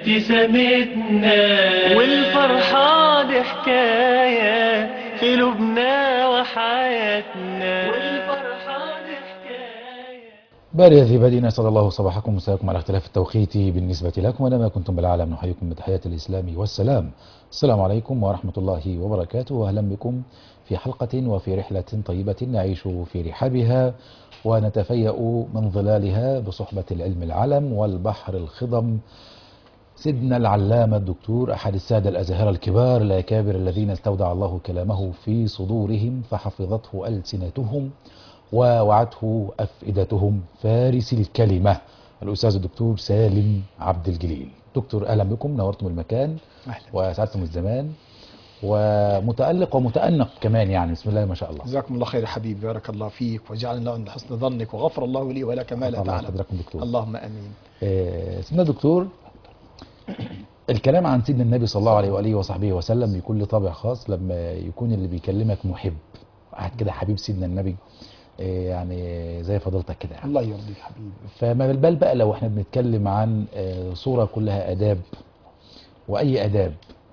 ابتسامتنا والفرحة دي حكاية في لبنا وحياتنا والفرحة دي حكاية باري ذي بدينا أسعد الله صباحكم ومساءكم على اختلاف التوقيت بالنسبة لكم ونما كنتم بالعالم نحييكم بتحيات الإسلام والسلام السلام عليكم ورحمة الله وبركاته وأهلا بكم في حلقة وفي رحلة طيبة نعيش في رحابها ونتفيأ من ظلالها بصحبة العلم العلم والبحر الخضم سيدنا العلامة الدكتور أحد السادة الأزهار الكبار الأكابر الذين استودع الله كلامه في صدورهم فحفظته ألسنتهم ووعته أفئدتهم فارس الكلمة الأستاذ الدكتور سالم عبد الجليل دكتور أهلا بكم نورتم المكان أهلا. وأسعدتم الزمان ومتألق ومتأنق كمان يعني بسم الله ما شاء الله جزاكم الله خير يا حبيبي بارك الله فيك وجعلنا الله عند حسن ظنك وغفر الله لي ولك ما لا الله تعلم يحفظكم دكتور. اللهم امين آه، سيدنا دكتور الكلام عن سيدنا النبي صلى الله عليه وآله وصحبه وسلم بيكون له طابع خاص لما يكون اللي بيكلمك محب قاعد كده حبيب سيدنا النبي آه، يعني زي فضيلتك كده يعني. الله يرضيك حبيبي فما بالبال بقى لو احنا بنتكلم عن آه، صورة كلها آداب وأي آداب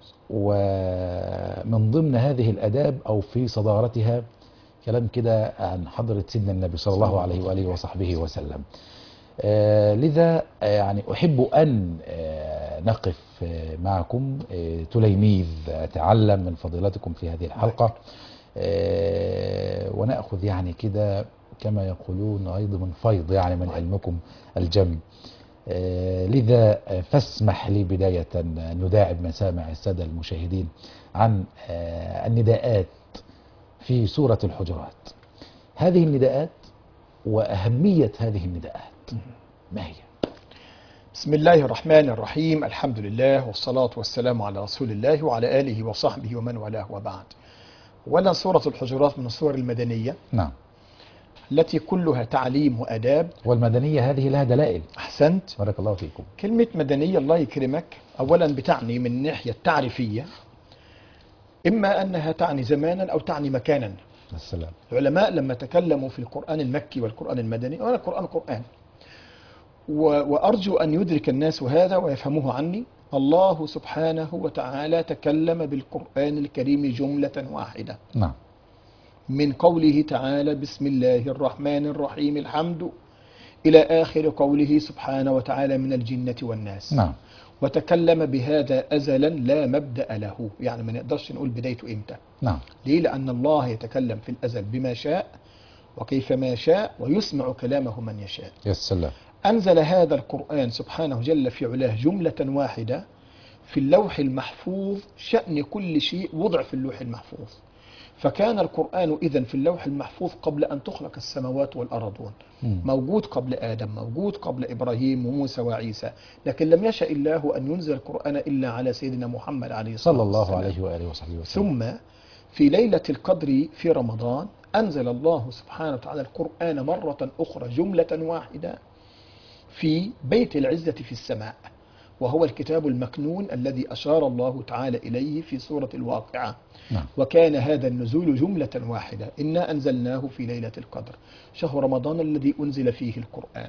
ومن ضمن هذه الآداب أو في صدارتها كلام كده عن حضرة سيدنا النبي صلى الله عليه وآله وصحبه وسلم آه، لذا آه، يعني أحب أن آه، نقف آه، معكم آه، تليميذ أتعلم من فضيلتكم في هذه الحلقة آه، ونأخذ يعني كده كما يقولون أيضا من فيض يعني من علمكم الجم آه، لذا آه، فاسمح لي بداية أن نداعب مسامع السادة المشاهدين عن آه، النداءات في سورة الحجرات هذه النداءات وأهمية هذه النداءات ما هي؟ بسم الله الرحمن الرحيم الحمد لله والصلاة والسلام على رسول الله وعلى آله وصحبه ومن والاه وبعد ولا سورة الحجرات من السور المدنية نعم التي كلها تعليم وأداب والمدنية هذه لها دلائل أحسنت بارك الله فيكم كلمة مدنية الله يكرمك أولا بتعني من الناحية التعريفية إما أنها تعني زمانا أو تعني مكانا السلام العلماء لما تكلموا في القرآن المكي والقرآن المدني وأنا القرآن قرآن و- وأرجو أن يدرك الناس هذا ويفهموه عني الله سبحانه وتعالى تكلم بالقرآن الكريم جملة واحدة نعم من قوله تعالى بسم الله الرحمن الرحيم الحمد إلى آخر قوله سبحانه وتعالى من الجنة والناس نعم وتكلم بهذا أزلا لا مبدأ له يعني ما نقدرش نقول بدايته إمتى نعم ليه؟ لأن الله يتكلم في الأزل بما شاء وكيفما شاء ويسمع كلامه من يشاء يا السلام أنزل هذا القرآن سبحانه جل في علاه جملة واحدة في اللوح المحفوظ شأن كل شيء وضع في اللوح المحفوظ فكان القرآن إذن في اللوح المحفوظ قبل أن تخلق السماوات والأرضون مم. موجود قبل آدم موجود قبل إبراهيم وموسى وعيسى لكن لم يشأ الله أن ينزل القرآن إلا على سيدنا محمد عليه الصلاة صلى الله والسلام. عليه وآله وصحبه وسلم ثم في ليلة القدر في رمضان أنزل الله سبحانه وتعالى القرآن مرة أخرى جملة واحدة في بيت العزة في السماء وهو الكتاب المكنون الذي أشار الله تعالى إليه في سورة الواقعة نعم وكان هذا النزول جملة واحدة إنا أنزلناه في ليلة القدر شهر رمضان الذي أنزل فيه القرآن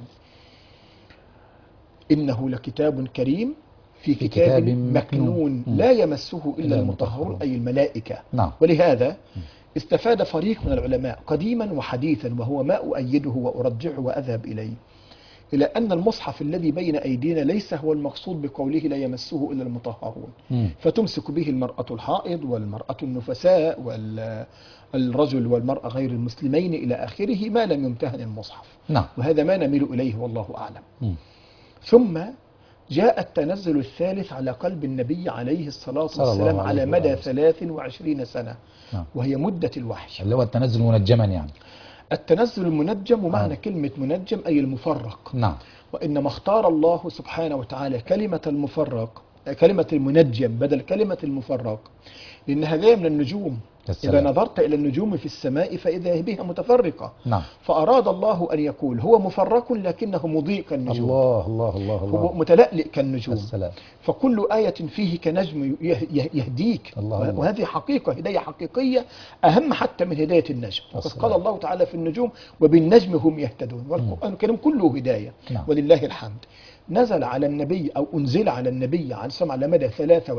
إنه لكتاب كريم في في كتاب, كتاب مكنون. مكنون مم. لا يمسه إلا إلا المطهرون. المطهرون أي الملائكة نعم ولهذا استفاد فريق من العلماء قديما وحديثا وهو ما أؤيده وأرجعه وأذهب إليه إلى أن المصحف الذي بين أيدينا ليس هو المقصود بقوله لا يمسه إلا المطهرون مم. فتمسك به المرأة الحائض والمرأة النفساء والرجل والمرأة غير المسلمين إلى آخره ما لم يمتهن المصحف نعم وهذا ما نميل إليه والله أعلم مم. ثم جاء التنزل الثالث على قلب النبي عليه الصلاة صلى الله والسلام عليه على وآله مدى وسلم. 23 سنة نعم. وهي مدة الوحي اللي هو التنزل منجما يعني التنزل المنجم ومعنى آه. كلمة منجم أي المفرق نعم وإنما اختار الله سبحانه وتعالى كلمة المفرق كلمة المنجم بدل كلمة المفرق لأنها جاية من النجوم السلام. إذا نظرت إلى النجوم في السماء فإذا هي بها متفرقة نعم فأراد الله أن يقول هو مفرق لكنه مضيء كالنجوم الله الله الله هو الله متلألئ كالنجوم السلام فكل آية فيه كنجم يه- يه- يهديك الله الله. وهذه حقيقة هداية حقيقية أهم حتى من هداية النجم وقد السلام. قال الله تعالى في النجوم وبالنجم هم يهتدون والقرآن الكريم كله هداية نعم. ولله الحمد نزل على النبي أو أنزل على النبي عليه السلام على مدى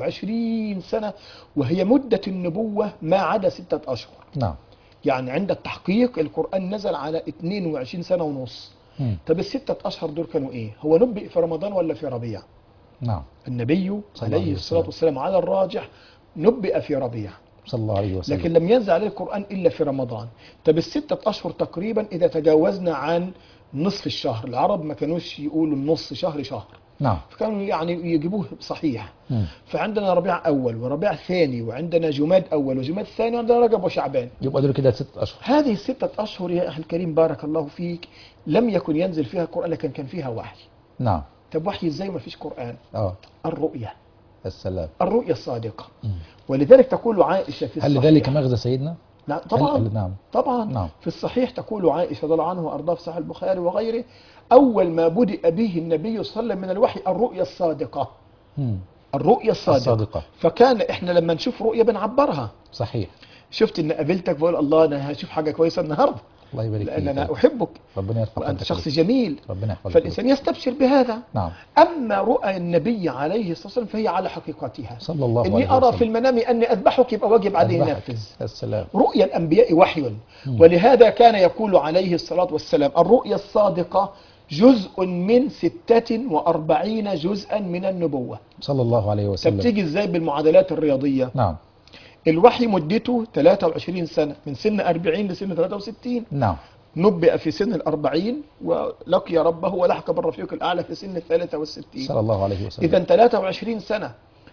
23 سنة وهي مدة النبوة ما عدا ستة أشهر نعم يعني عند التحقيق القرآن نزل على 22 سنة ونص مم. طب الستة أشهر دول كانوا إيه هو نبئ في رمضان ولا في ربيع نعم النبي صلى الله عليه عليه الصلاة وسلم. والسلام على الراجح نبئ في ربيع صلى الله عليه وسلم لكن لم ينزل عليه القرآن إلا في رمضان طب الستة أشهر تقريبا إذا تجاوزنا عن نصف الشهر العرب ما كانوش يقولوا النص شهر شهر نعم فكانوا يعني يجيبوه صحيح مم. فعندنا ربيع أول وربيع ثاني وعندنا جماد أول وجماد ثاني وعندنا رجب وشعبان يبقى دول كده ست اشهر هذه الستة أشهر يا أخي الكريم بارك الله فيك لم يكن ينزل فيها القرآن لكن كان فيها وحي نعم طب وحي إزاي ما فيش قرآن اه الرؤية السلام الرؤية الصادقة مم. ولذلك تقول عائشة في هل الصحيح لذلك مغزى سيدنا؟ نعم طبعا هل... نعم طبعا نعم. في الصحيح تقول عائشة رضي الله عنه وأرضاه في صحيح البخاري وغيره أول ما بدأ به النبي صلى الله عليه وسلم من الوحي الرؤية الصادقة مم. الرؤية الصادقة, الصادقة فكان احنا لما نشوف رؤية بنعبرها صحيح شفت ان قابلتك بقول الله انا هشوف حاجة كويسة النهاردة الله يبارك لان فيك انا احبك ربنا يرفع وانت قدرك شخص جميل ربنا يحفظك فالانسان يستبشر بهذا نعم اما رؤى النبي عليه الصلاة والسلام فهي على حقيقتها صلى الله عليه اني وسلم ارى في المنام اني اذبحك يبقى واجب عليه أذبحك. ينفذ السلام رؤيا الأنبياء وحي مم. ولهذا كان يقول عليه الصلاة والسلام الرؤيا الصادقة جزء من ستة وأربعين جزءا من النبوة صلى الله عليه طب وسلم تيجي ازاي بالمعادلات الرياضية نعم الوحي مدته 23 سنة من سن 40 لسن 63 نعم نبئ في سن الأربعين ولقي ربه ولحق بالرفيق الأعلى في سن الثالثة والستين صلى الله عليه وسلم إذا 23 سنة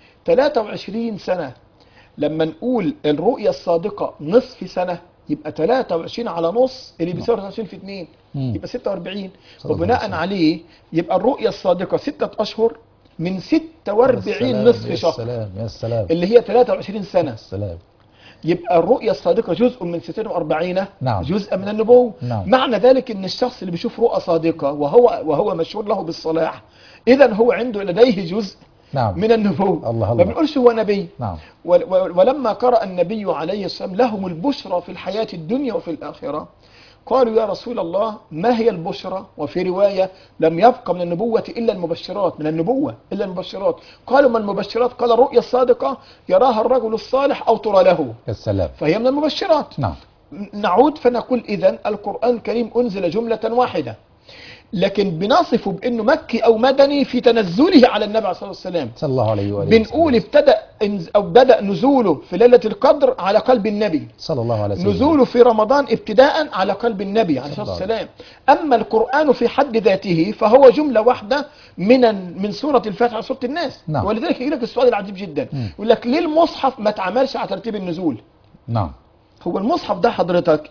23 سنة لما نقول الرؤية الصادقة نصف سنة يبقى 23 على نص اللي بيساوي 23 في 2 مم. يبقى 46 صلى الله عليه وبناء وسلم. عليه يبقى الرؤية الصادقة ستة أشهر من يا 46 سلام، نصف يا شهر سلام يا سلام اللي هي 23 سنة السلام يبقى الرؤية الصادقة جزء من 46 نعم. جزء من النبوة نعم. معنى ذلك ان الشخص اللي بيشوف رؤى صادقة وهو وهو مشهور له بالصلاح اذا هو عنده لديه جزء نعم من النبوة الله ما الله. بنقولش هو نبي نعم ول- ول- ولما قرأ النبي عليه السلام لهم البشرى في الحياة الدنيا وفي الآخرة قالوا يا رسول الله ما هي البشرى وفي رواية لم يبق من النبوة إلا المبشرات من النبوة إلا المبشرات قالوا ما المبشرات قال الرؤيا الصادقة يراها الرجل الصالح أو ترى له يا سلام فهي من المبشرات نعم نعود فنقول إذن القرآن الكريم أنزل جملة واحدة لكن بنصفه بأنه مكي أو مدني في تنزله على النبي عليه الصلاة والسلام صلى الله عليه وآله بنقول وسلم. ابتدأ انز- أو بدأ نزوله في ليلة القدر على قلب النبي صلى الله عليه وسلم نزوله في رمضان ابتداء على قلب النبي عليه الصلاة صلى الله والسلام أما القرآن في حد ذاته فهو جملة واحدة من من سورة الفاتحة لسورة الناس نعم. ولذلك يجي لك السؤال العجيب جدا مم. يقول لك ليه المصحف ما اتعملش على ترتيب النزول نعم هو المصحف ده حضرتك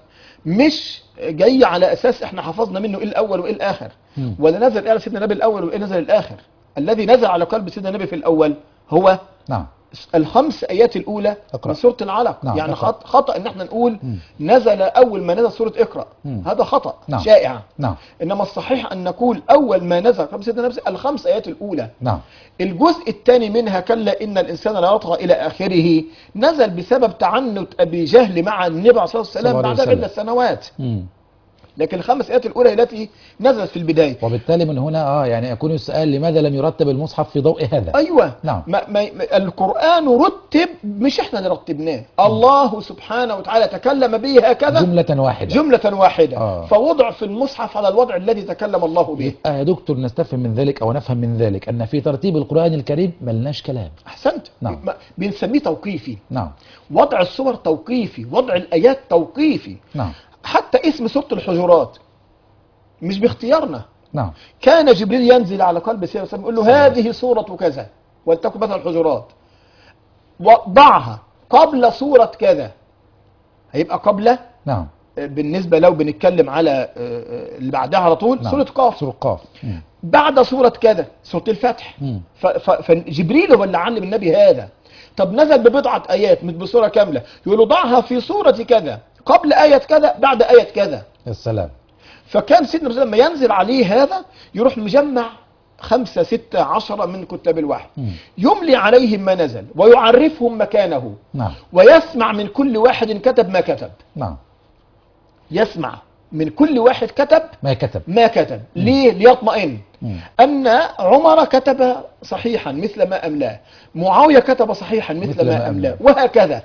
مش جاي على اساس احنا حفظنا منه ايه الاول وايه الاخر مم. ولا نزل ايه على سيدنا النبي الاول وايه نزل الاخر الذي نزل على قلب سيدنا النبي في الاول هو نعم الخمس ايات الاولى اقرأ. من سوره العلق نعم، يعني اقرأ. خط خطا ان احنا نقول مم. نزل اول ما نزل سوره اقرا مم. هذا خطا نعم. شائع نعم انما الصحيح ان نقول اول ما نزل قبل سيدنا النبي الخمس ايات الاولى نعم الجزء الثاني منها كلا إن الإنسان لا يطغى إلى آخره نزل بسبب تعنت أبي جهل مع النبي عليه الصلاة صلى الله والسلام عليه بعد وسلم. عدة سنوات مم. لكن الخمس آيات الأولى هي التي نزلت في البداية وبالتالي من هنا اه يعني يكون السؤال لماذا لم يرتب المصحف في ضوء هذا أيوة نعم. ما ما ما- القرآن رتب مش احنا اللي رتبناه الله سبحانه وتعالى تكلم به هكذا جملة واحدة جملة واحدة آه. فوضع في المصحف على الوضع الذي تكلم الله به يبقى يا دكتور نستفهم من ذلك او نفهم من ذلك ان في ترتيب القرآن الكريم ملناش كلام أحسنت نعم. ما- بنسميه توقيفي نعم وضع الصور توقيفي وضع الآيات توقيفي نعم حتى اسم سورة الحجرات مش باختيارنا نعم كان جبريل ينزل على قلب سيدنا وسلم يقول له هذه سورة كذا ولتكن مثلا الحجرات وضعها قبل سورة كذا هيبقى قبل نعم آه، بالنسبة لو بنتكلم على آه، آه، اللي بعدها على طول نعم. سورة قاف سورة قاف مم. بعد سورة كذا سورة الفتح مم. ف- ف- فجبريل هو اللي علم النبي هذا طب نزل ببضعة آيات مش بسورة كاملة يقولوا ضعها في سورة كذا قبل آية كذا بعد آية كذا السلام فكان سيدنا الرسول لما ينزل عليه هذا يروح مجمع خمسة ستة عشرة من كتاب الوحي مم. يملي عليهم ما نزل ويعرفهم مكانه نعم ويسمع من كل واحد كتب ما كتب نعم يسمع من كل واحد كتب ما كتب ما كتب ليه ليطمئن مم. أن عمر كتب صحيحا مثل ما أملاه معاوية كتب صحيحا مثل, مثل ما, ما أملاه أملاه. وهكذا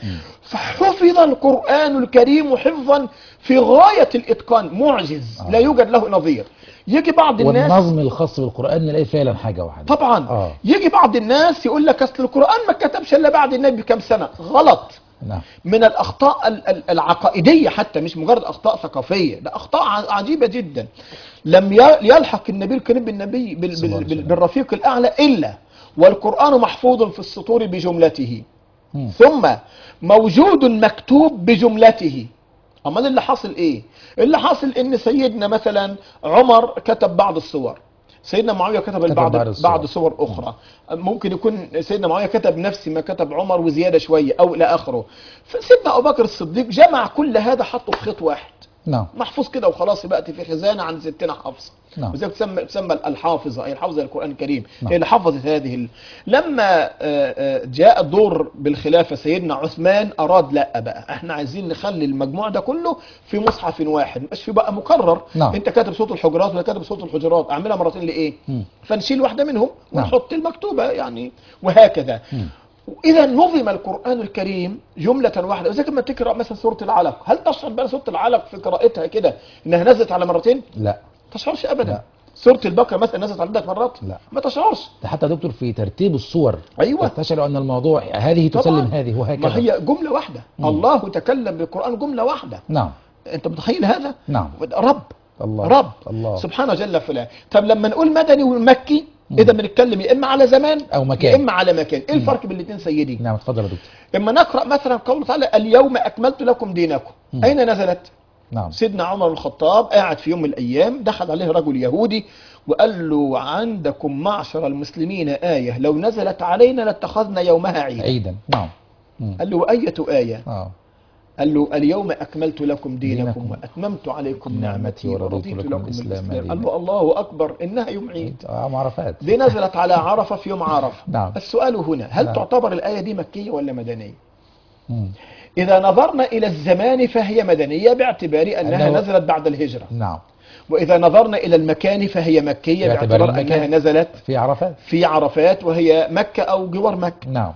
فحفظ القرآن الكريم حفظا في غاية الإتقان معجز آه. لا يوجد له نظير يجي بعض الناس والنظم الخاص بالقرآن نلاقي فعلا حاجة واحدة طبعا آه. يجي بعض الناس يقول لك أصل القرآن ما كتبش إلا بعد النبي بكم سنة غلط نعم من الأخطاء ال- ال- العقائدية حتى مش مجرد أخطاء ثقافية ده أخطاء ع- عجيبة جدا لم ي- يلحق النبي الكريم بالنبي بال- صلى الله بال- عليه بال- وسلم. بالرفيق الأعلى إلا والقرآن محفوظ في السطور بجملته مم. ثم موجود مكتوب بجملته امال اللي حاصل ايه اللي حاصل ان سيدنا مثلا عمر كتب بعض الصور سيدنا معاويه كتب كتب البعض بعض الصور. بعض صور اخرى ممكن يكون سيدنا معاويه كتب نفس ما كتب عمر وزياده شويه او الى اخره فسيدنا ابو بكر الصديق جمع كل هذا حطه في خيط واحد نعم محفوظ كده وخلاص يبقى في خزانه عند ستنا حفصه نعم. وزي تسمى تسمى الحافظه هي الحافظه للقران الكريم نعم. هي اللي حفظت هذه ال... لما آه، آه، جاء الدور بالخلافه سيدنا عثمان اراد لا بقى احنا عايزين نخلي المجموع ده كله في مصحف واحد مش في بقى مكرر نعم. انت كاتب صوت الحجرات ولا كاتب صوت الحجرات اعملها مرتين لايه مم. فنشيل واحده منهم نعم. ونحط المكتوبه يعني وهكذا مم. إذا نظم القرآن الكريم جملة واحدة وزي لما تقرأ مثلا سورة العلق هل تشعر بأن سورة العلق في قراءتها كده إنها نزلت على مرتين؟ لا تشعرش أبدا لا. سورة البقرة مثلا نزلت عندك مرات؟ لا. ما تشعرش ده حتى دكتور في ترتيب الصور أيوة. تشعر أن الموضوع هذه تسلم طبعاً. هذه وهكذا ما هي جملة واحدة مم. الله تكلم بالقرآن جملة واحدة نعم أنت متخيل هذا؟ نعم رب الله رب الله سبحانه جل في علاه طب لما نقول مدني ومكي إذا بنتكلم يا إما على زمان أو مكان. يا إما على مكان إيه الفرق بين الاثنين سيدي؟ نعم اتفضل يا دكتور اما نقرا مثلا قوله تعالى اليوم اكملت لكم دينكم مم. اين نزلت نعم سيدنا عمر بن الخطاب قاعد في يوم من الايام دخل عليه رجل يهودي وقال له عندكم معشر المسلمين ايه لو نزلت علينا لاتخذنا يومها عيدا عيدا نعم مم. قال له ايه ايه اه قال له اليوم اكملت لكم دينكم دينكم. واتممت عليكم نعمتي نعمتي ورضيت ورضيت لكم لكم الإسلام الاسلام قال دينا. له الله اكبر انها يوم عيد اه عرفات دي نزلت على عرفه في يوم عرفه نعم. السؤال هنا هل نعم. تعتبر الايه دي مكيه ولا مدنيه مم. إذا نظرنا إلى الزمان فهي مدنية باعتبار أنها أنه- نزلت بعد الهجرة نعم وإذا نظرنا إلى المكان فهي مكية باعتبار باعتبار المكان. أنها نزلت في عرفات في عرفات وهي مكة أو جوار مكة نعم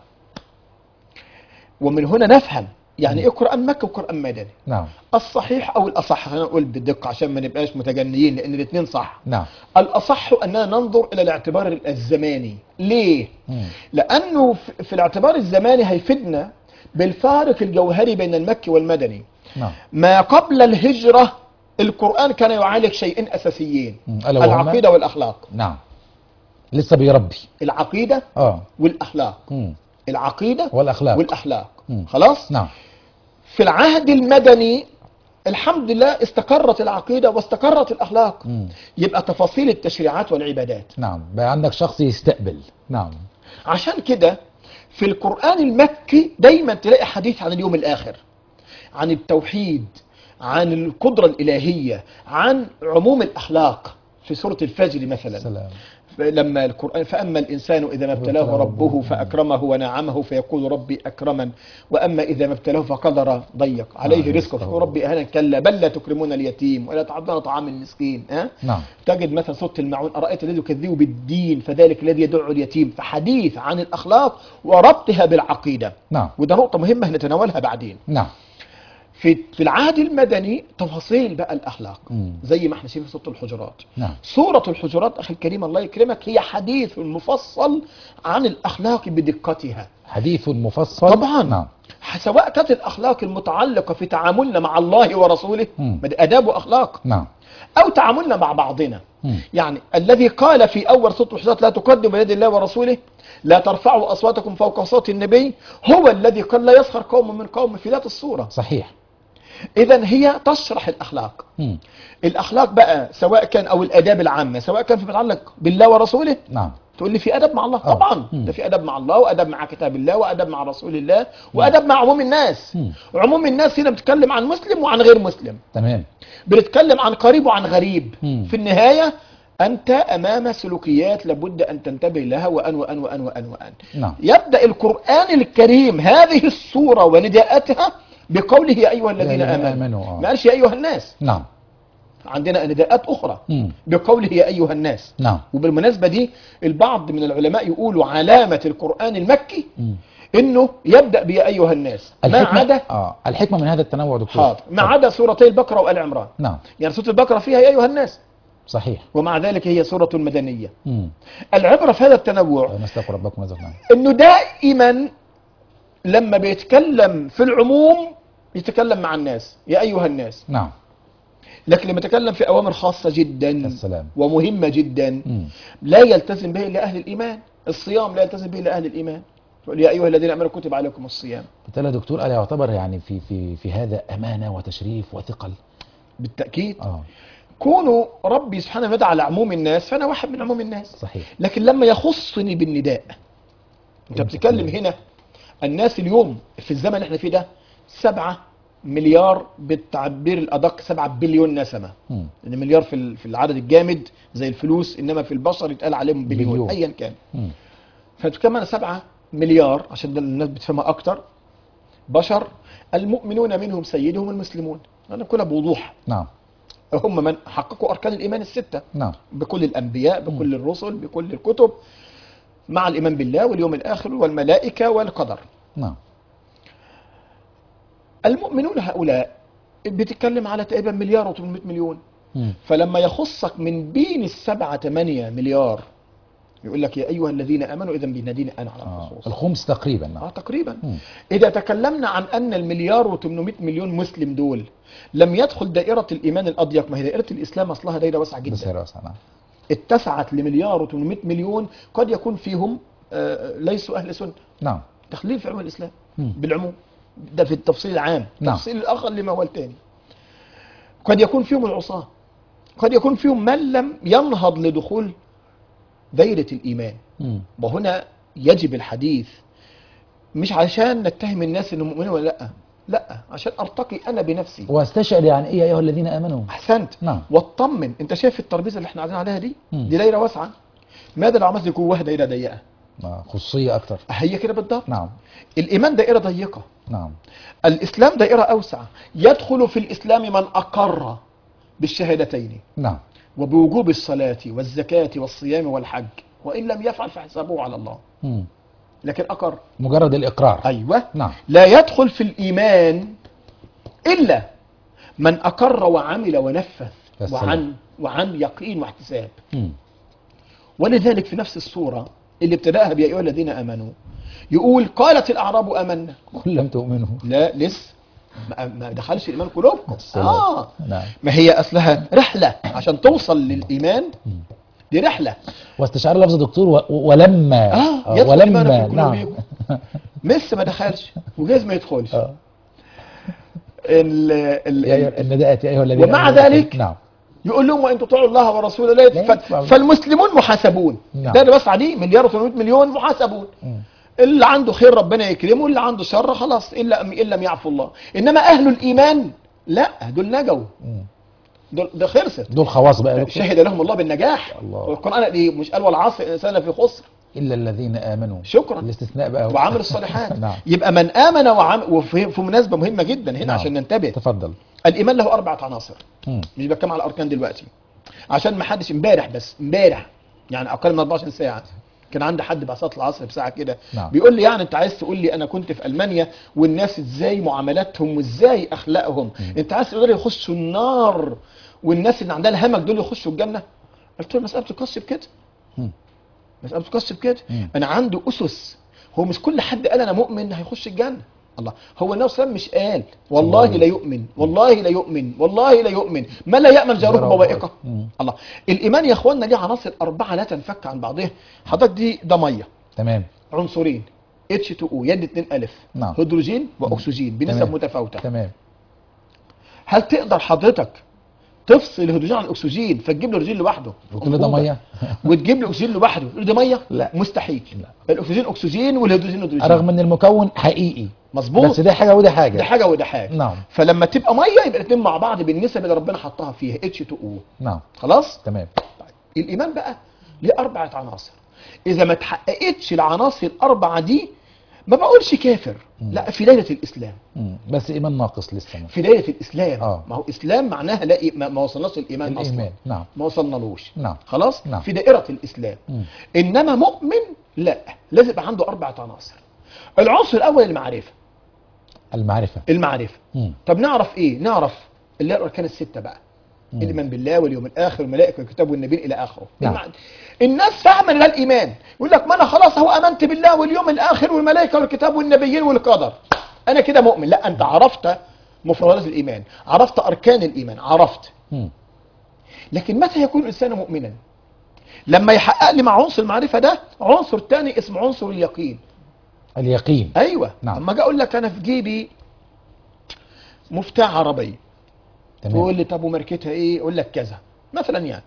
ومن هنا نفهم يعني إيه قرآن مكة وقرآن مدني نعم الصحيح أو الأصح خلينا نقول بالدقة عشان ما نبقاش متجنيين لأن الاثنين صح نعم الأصح أننا ننظر إلى الاعتبار الزماني ليه؟ مم. لأنه في- في الاعتبار الزماني هيفيدنا بالفارق الجوهري بين المكي والمدني نعم ما قبل الهجرة القرآن كان يعالج شيئين أساسيين مم. ألا وهما؟ العقيدة والأخلاق نعم لسه بيربي العقيدة اه والأخلاق مم. العقيدة والأخلاق والأخلاق مم. خلاص نعم في العهد المدني الحمد لله استقرت العقيدة واستقرت الأخلاق مم. يبقى تفاصيل التشريعات والعبادات نعم بقى عندك شخص يستقبل نعم عشان كده في القرآن المكي دايما تلاقي حديث عن اليوم الآخر عن التوحيد عن القدرة الإلهية عن عموم الأخلاق في سورة الفجر مثلا سلام لما القرآن فأما الإنسان إذا ما ابتلاه ابتلاه ربه ربه فأكرمه ونعمه فيقول ربي أكرمن وأما إذا ما ابتلاه فقدر ضيق عليه آه، رزقه رزقه. فيقول ربي أهلا كلا بل لا تكرمون اليتيم ولا تعطون طعام المسكين ها نعم تجد مثلا سورة المعون أرأيت الذي يكذب بالدين فذلك الذي يدعو اليتيم فحديث عن الأخلاق وربطها بالعقيدة نعم وده نقطة مهمة هنتناولها بعدين نعم في في العهد المدني تفاصيل بقى الأخلاق مم. زي ما احنا شايفين في سورة الحجرات نعم سورة الحجرات أخي الكريم الله يكرمك هي حديث مفصل عن الأخلاق بدقتها حديث مفصل طبعا نعم سواء كانت الأخلاق المتعلقة في تعاملنا مع الله ورسوله مم. ما دي آداب وأخلاق نعم أو تعاملنا مع بعضنا مم. يعني الذي قال في أول سورة الحجرات لا تقدموا بين يدي الله ورسوله لا ترفعوا أصواتكم فوق صوت النبي هو الذي قال لا يسخر قوم من قوم في ذات الصورة صحيح إذا هي تشرح الأخلاق مم. الأخلاق بقى سواء كان أو الآداب العامة سواء كان فيما يتعلق بالله ورسوله نعم تقول لي في ادب مع الله آه. طبعا مم. ده في ادب مع الله وادب مع كتاب الله وادب مع رسول الله وادب مع عموم الناس مم. وعموم الناس هنا بتتكلم عن مسلم وعن غير مسلم تمام بنتكلم عن قريب وعن غريب مم. في النهايه انت امام سلوكيات لابد ان تنتبه لها وان وان وان وان وان نعم يبدا القران الكريم هذه السوره ونداءتها بقوله يا ايها الذين الذين امنوا آمنوا، آه. ما قالش يا ايها الناس نعم عندنا نداءات اخرى مم. بقوله يا ايها الناس نعم وبالمناسبه دي البعض من العلماء يقولوا علامه القران المكي مم. انه يبدا بيا ايها الناس ما الحكمة عدا اه الحكمة من هذا التنوع دكتور حاضر ما عدا سورتي البقره وال عمران نعم يعني سوره البقره فيها يا ايها الناس صحيح ومع ذلك هي سوره مدنيه مم. العبره في هذا التنوع نستغفر ربكم ماذا نعم انه دائما لما بيتكلم في العموم يتكلم مع الناس يا ايها الناس نعم لكن لما يتكلم في اوامر خاصه جدا السلام. ومهمه جدا مم. لا يلتزم به الا اهل الايمان الصيام لا يلتزم به الا اهل الايمان يقول يا ايها الذين امنوا كتب عليكم الصيام بالتالي يا دكتور ألا يعتبر يعني في في في هذا أمانة وتشريف وثقل بالتاكيد اه كونوا ربي سبحانه وتعالى على عموم الناس فانا واحد من عموم الناس صحيح لكن لما يخصني بالنداء انت بتتكلم هنا الناس اليوم في الزمن اللي احنا فيه ده سبعة مليار بالتعبير الادق سبعة بليون نسمة مم. لان مليار في ال- في العدد الجامد زي الفلوس انما في البشر يتقال عليهم بليون, بليون. ايا كان مم. فبتتكلم عن سبعة مليار عشان ده الناس بتفهمها اكتر بشر المؤمنون منهم سيدهم المسلمون انا كلها بوضوح نعم هم من حققوا اركان الايمان السته نعم بكل الانبياء بكل الرسل بكل الكتب مع الايمان بالله واليوم الاخر والملائكه والقدر نعم المؤمنون هؤلاء بتتكلم على تقريبا مليار و800 مليون مم. فلما يخصك من بين السبعة ثمانية مليار يقول لك يا ايها الذين امنوا اذا بيناديني انا على آه. الخصوص الخمس تقريبا اه نعم تقريبا مم. اذا تكلمنا عن ان المليار و800 مليون مسلم دول لم يدخل دائره الايمان الاضيق ما هي دائره الاسلام اصلها دائره واسعه بس جدا هي رأسها نعم اتسعت لمليار و800 مليون قد يكون فيهم آه، ليسوا اهل سنه نعم داخلين في علوم الاسلام مم. بالعموم ده في التفصيل العام نعم. التفصيل الاخر لما هو الثاني قد يكون فيهم العصاه قد يكون فيهم من لم ينهض لدخول دائره الايمان مم. وهنا يجب الحديث مش عشان نتهم الناس انهم مؤمنين ولا لا لا عشان ارتقي انا بنفسي واستشعر يعني ايه يا أيها الذين آمنوا احسنت نعم واطمن انت شايف الترابيزه اللي احنا قاعدين عليها دي مم. دي دايره واسعه ماذا لو عملت جواها دايره ضيقه آه. خصوصية أكثر هي كده بالضبط نعم الايمان دائره ضيقه نعم الاسلام دائره اوسع يدخل في الاسلام من اقر بالشهادتين نعم وبوجوب الصلاه والزكاه والصيام والحج وان لم يفعل فحسابه على الله مم. لكن اقر مجرد الإقرار ايوه نعم لا يدخل في الإيمان إلا من أقر وعمل ونفذ يا سلام. وعن وعن يقين واحتساب مم. ولذلك في نفس السورة اللي ابتدأها بيا أيها الذين آمنوا يقول قالت الأعراب آمنا قل لم تؤمنوا لا لسه ما- ما دخلش الإيمان قلوبكم السلام. آه نعم ما هي أصلها رحلة عشان توصل للإيمان دي رحلة واستشعار لفظ دكتور و... ولما آه آه، يدخل الإيمان ولما في نعم قلوبكم لسه ما دخلش وجاز ما يدخلش آه. ال ال يا أيها النداءات يا أيها الذين ومع آمنوا ذلك نعم يقول لهم وان تطيعوا الله ورسوله لا لا يدفع يدفع. فالمسلمون محاسبون نعم. ده اللي بس عليه مليار و800 مليون محاسبون مم. اللي عنده خير ربنا يكرمه اللي عنده شر خلاص الا ان لم يعفو الله انما اهل الايمان لا دول نجوا مم. دول ده خلصت دول خواص بقى يا دكتور شهد لهم الله بالنجاح الله. والقران قال ايه مش قال والعصر الانسان في خسر إلا الذين آمنوا شكرا الاستثناء بقى هو. وعمل الصالحات نعم يبقى من امن وعمل وفي في مناسبه مهمه جدا هنا نعم. عشان ننتبه تفضل الايمان له اربعه عناصر مم. مش بتكلم على الاركان دلوقتي عشان ما حدش امبارح بس امبارح يعني اقل من 24 ساعه كان عندي حد بعد صلاه العصر بساعه كده نعم. بيقول لي يعني انت عايز تقول لي انا كنت في المانيا والناس ازاي معاملاتهم وازاي اخلاقهم انت عايز تقول لي يخشوا النار والناس اللي عندها الهمك دول يخشوا الجنه قلت له المساله بتقص بكده مم. المساله بتقص بكده مم. انا عنده اسس هو مش كل حد قال انا مؤمن هيخش الجنه الله هو النبي صلى الله عليه وسلم مش قال والله الله. لا يؤمن والله لا يؤمن والله لا يؤمن ما لا يامن جاره جاره بوائقه مم. الله الايمان يا اخواننا ليه عناصر اربعه لا تنفك عن بعضها حضرتك دي ده ميه تمام عنصرين H2O يد 2 الف نعم. هيدروجين واكسجين بنسب تمام. متفاوته تمام هل تقدر حضرتك تفصل الهيدروجين عن الاكسجين فتجيب له الهيدروجين لوحده قلت له ده أنبوبة. ميه وتجيب له اكسجين لوحده تقول ده ميه لا. مستحيل لا. الاكسجين اكسجين والهيدروجين هيدروجين رغم ان المكون حقيقي مظبوط بس ده حاجه وده حاجه ده حاجه وده حاجه نعم فلما تبقى ميه يبقى الاثنين مع بعض بالنسب اللي ربنا حطها فيها H2O نعم خلاص تمام الايمان بقى ليه اربعه عناصر اذا ما تحققتش العناصر الاربعه دي ما بقولش كافر لا في دايره الاسلام مم. بس ايمان ناقص لسه ما. في دايره الاسلام آه. ما هو اسلام معناها لا ما ما وصلناش الايمان اصلا الايمان نعم ما وصلنالوش نعم خلاص نعم. في دائره الاسلام مم. انما مؤمن لا لازم يبقى عنده اربعه عناصر العنصر الاول المعرفه المعرفه المعرفه مم. طب نعرف ايه نعرف اللي هي الاركان السته بقى مم. الايمان بالله واليوم الاخر والملائكه والكتاب والنبيين الى اخره نعم. المع- الناس فاهمه ان ده الايمان يقول لك ما انا خلاص هو امنت بالله واليوم الاخر والملائكه والكتاب والنبيين والقدر انا كده مؤمن لا انت عرفت مفردات الايمان عرفت اركان الايمان عرفت مم. لكن متى يكون الانسان مؤمنا لما يحقق لي مع عنصر المعرفه ده عنصر تاني اسمه عنصر اليقين اليقين ايوه نعم. اما اجي اقول لك انا في جيبي مفتاح عربيه تقول تمام لي طب وماركتها ايه اقول لك كذا مثلا يعني